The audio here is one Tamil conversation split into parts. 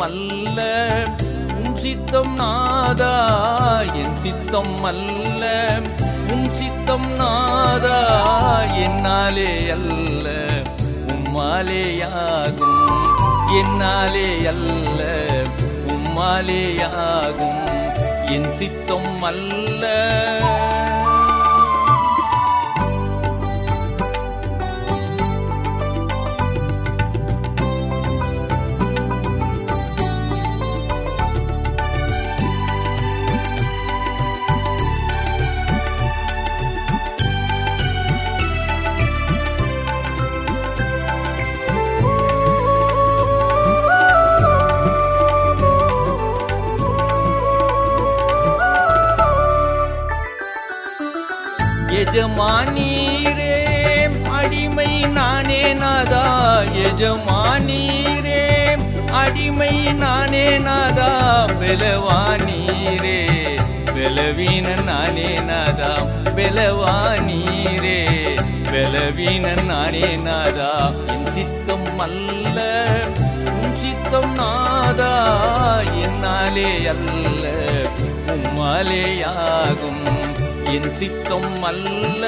அல்ல உம் சித்தம் நாதா என் சித்தம் அல்ல உம் சித்தம் நாதா என்னாலே அல்ல உம்மாலேயாகும் என்னாலே அல்ல உம்மாலேயாகும் என் சித்தம் அல்ல எஜமானீரே அடிமை நானே நாதா எஜமானீரே அடிமை நானே நாதா பெலவானீரே பெலவீன நானே நாதா பெலவானீரே பெலவீன நானே நாதா என் சித்தம் அல்ல உம் சித்தம் நாதா என்னாலே அல்ல உம்மாலேயாகும் என் சித்தம் அல்ல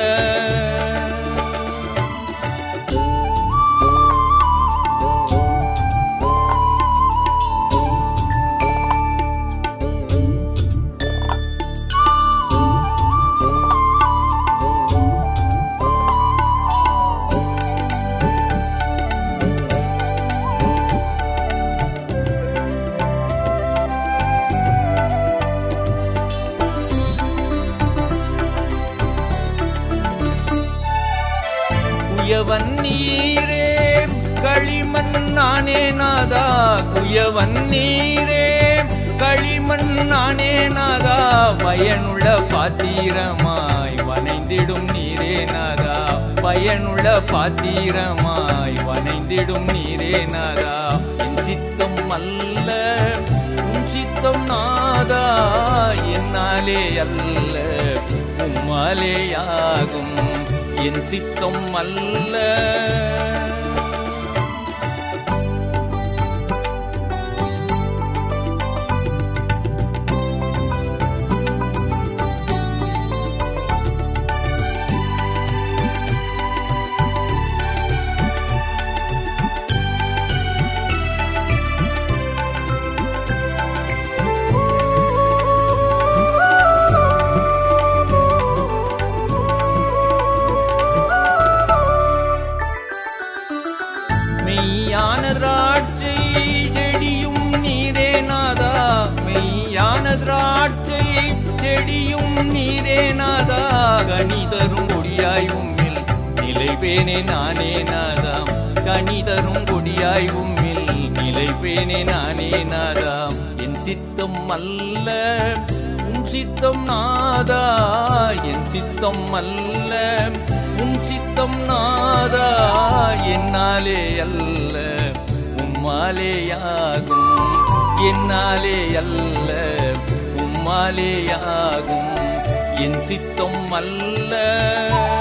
குயவன் நீரே களிமண் நானே நாதா குயவன் நீரே களிமண் நானே நாதா பயனுள்ள பாத்திரமாய் வனைந்திடும் நீரே நாதா பயனுள்ள பாத்திரமாய் வனைந்திடும் நீரே நாதா என் சித்தம் அல்ல உம் சித்தம் நாதா என்னாலே அல்ல உம்மாலேயாகும் என் சித்தம் அல்ல மெய்யான திராட்சை செடியும் நீரே நாதா மெய்யான திராட்சை செடியும் நீரே நாதா கனி தரும் கொடியாய் உம்மில் நிலைபேனே நானே நாதா கனி தரும் கொடியாய் உம்மில் நிலைபேனே நானே நாதா என் சித்தம் அல்ல உம் சித்தம் நாதா என் சித்தம் அல்ல உம் சித்தம் நாதா என்னாலே அல்ல உம்மாலேயாகும் என்னாலே அல்ல உம்மாலேயாகும் என் சித்தம் அல்ல